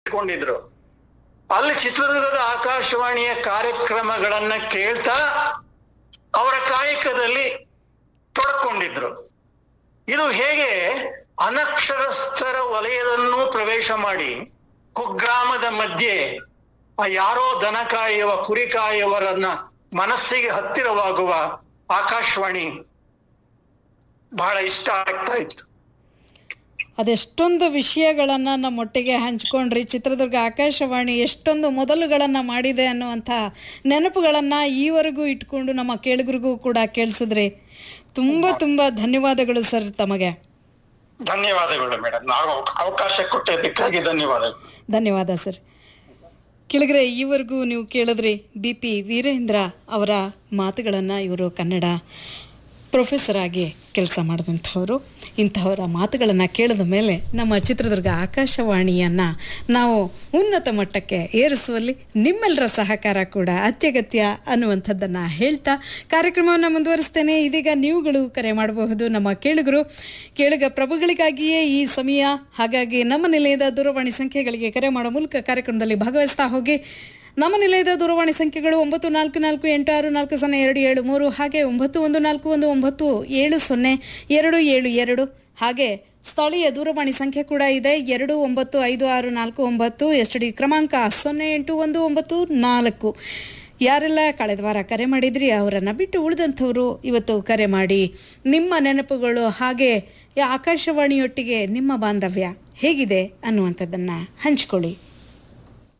ಇಟ್ಕೊಂಡಿದ್ರು ಅಲ್ಲಿ ಚಿತ್ರದುರ್ಗದ ಆಕಾಶವಾಣಿಯ ಕಾರ್ಯಕ್ರಮಗಳನ್ನ ಕೇಳ್ತಾ ಅವರ ಕಾಯಕದಲ್ಲಿ ತೊಡಕೊಂಡಿದ್ರು ಇದು ಹೇಗೆ ಅನಕ್ಷರಸ್ಥರ ವಲಯದನ್ನೂ ಪ್ರವೇಶ ಮಾಡಿ ಕುಗ್ರಾಮದ ಮಧ್ಯೆ ಆ ಯಾರೋ ದನ ಕಾಯುವ ಕುರಿ ಕಾಯುವರನ್ನ ಮನಸ್ಸಿಗೆ ಹತ್ತಿರವಾಗುವ ಆಕಾಶವಾಣಿ ಬಹಳ ಇಷ್ಟ ಆಗ್ತಾ ಇತ್ತು ಅದೆಷ್ಟೊಂದು ವಿಷಯಗಳನ್ನು ನಮ್ಮೊಟ್ಟಿಗೆ ಹಂಚ್ಕೊಂಡ್ರಿ ಚಿತ್ರದುರ್ಗ ಆಕಾಶವಾಣಿ ಎಷ್ಟೊಂದು ಮೊದಲುಗಳನ್ನು ಮಾಡಿದೆ ಅನ್ನುವಂಥ ನೆನಪುಗಳನ್ನು ಈವರೆಗೂ ಇಟ್ಕೊಂಡು ನಮ್ಮ ಕೇಳುಗರಿಗೂ ಕೂಡ ಕೇಳಿಸಿದ್ರಿ ತುಂಬ ತುಂಬ ಧನ್ಯವಾದಗಳು ಸರ್ ತಮಗೆ ಧನ್ಯವಾದಗಳು ಮೇಡಮ್ ನಾವು ಅವಕಾಶ ಕೊಟ್ಟಿದ್ದಕ್ಕಾಗಿ ಧನ್ಯವಾದಗಳು ಧನ್ಯವಾದ ಸರ್ ಕೆಳಗರೆ ಈವರೆಗೂ ನೀವು ಕೇಳಿದ್ರಿ ಬಿ ಪಿ ವೀರೇಂದ್ರ ಅವರ ಮಾತುಗಳನ್ನು ಇವರು ಕನ್ನಡ ಪ್ರೊಫೆಸರ್ ಆಗಿ ಕೆಲಸ ಮಾಡಿದಂಥವರು ಇಂತಹವರ ಮಾತುಗಳನ್ನು ಕೇಳಿದ ಮೇಲೆ ನಮ್ಮ ಚಿತ್ರದುರ್ಗ ಆಕಾಶವಾಣಿಯನ್ನು ನಾವು ಉನ್ನತ ಮಟ್ಟಕ್ಕೆ ಏರಿಸುವಲ್ಲಿ ನಿಮ್ಮೆಲ್ಲರ ಸಹಕಾರ ಕೂಡ ಅತ್ಯಗತ್ಯ ಅನ್ನುವಂಥದ್ದನ್ನು ಹೇಳ್ತಾ ಕಾರ್ಯಕ್ರಮವನ್ನು ಮುಂದುವರಿಸ್ತೇನೆ ಇದೀಗ ನೀವುಗಳು ಕರೆ ಮಾಡಬಹುದು ನಮ್ಮ ಕೇಳುಗರು ಕೇಳುಗ ಪ್ರಭುಗಳಿಗಾಗಿಯೇ ಈ ಸಮಯ ಹಾಗಾಗಿ ನಮ್ಮ ನಿಲಯದ ದೂರವಾಣಿ ಸಂಖ್ಯೆಗಳಿಗೆ ಕರೆ ಮಾಡೋ ಮೂಲಕ ಕಾರ್ಯಕ್ರಮದಲ್ಲಿ ಭಾಗವಹಿಸ್ತಾ ಹೋಗಿ ನಮ್ಮ ನಿಲಯದ ದೂರವಾಣಿ ಸಂಖ್ಯೆಗಳು ಒಂಬತ್ತು ನಾಲ್ಕು ನಾಲ್ಕು ಎಂಟು ಆರು ನಾಲ್ಕು ಸೊನ್ನೆ ಎರಡು ಏಳು ಮೂರು ಹಾಗೆ ಒಂಬತ್ತು ಒಂದು ನಾಲ್ಕು ಒಂದು ಒಂಬತ್ತು ಏಳು ಸೊನ್ನೆ ಎರಡು ಏಳು ಎರಡು ಹಾಗೆ ಸ್ಥಳೀಯ ದೂರವಾಣಿ ಸಂಖ್ಯೆ ಕೂಡ ಇದೆ ಎರಡು ಒಂಬತ್ತು ಐದು ಆರು ನಾಲ್ಕು ಒಂಬತ್ತು ಎಸ್ ಡಿ ಕ್ರಮಾಂಕ ಸೊನ್ನೆ ಎಂಟು ಒಂದು ಒಂಬತ್ತು ನಾಲ್ಕು ಯಾರೆಲ್ಲ ಕಳೆದ ವಾರ ಕರೆ ಮಾಡಿದ್ರಿ ಅವರನ್ನು ಬಿಟ್ಟು ಉಳಿದಂಥವರು ಇವತ್ತು ಕರೆ ಮಾಡಿ ನಿಮ್ಮ ನೆನಪುಗಳು ಹಾಗೆ ಈ ಆಕಾಶವಾಣಿಯೊಟ್ಟಿಗೆ ನಿಮ್ಮ ಬಾಂಧವ್ಯ ಹೇಗಿದೆ ಅನ್ನುವಂಥದ್ದನ್ನು ಹಂಚ್ಕೊಳ್ಳಿ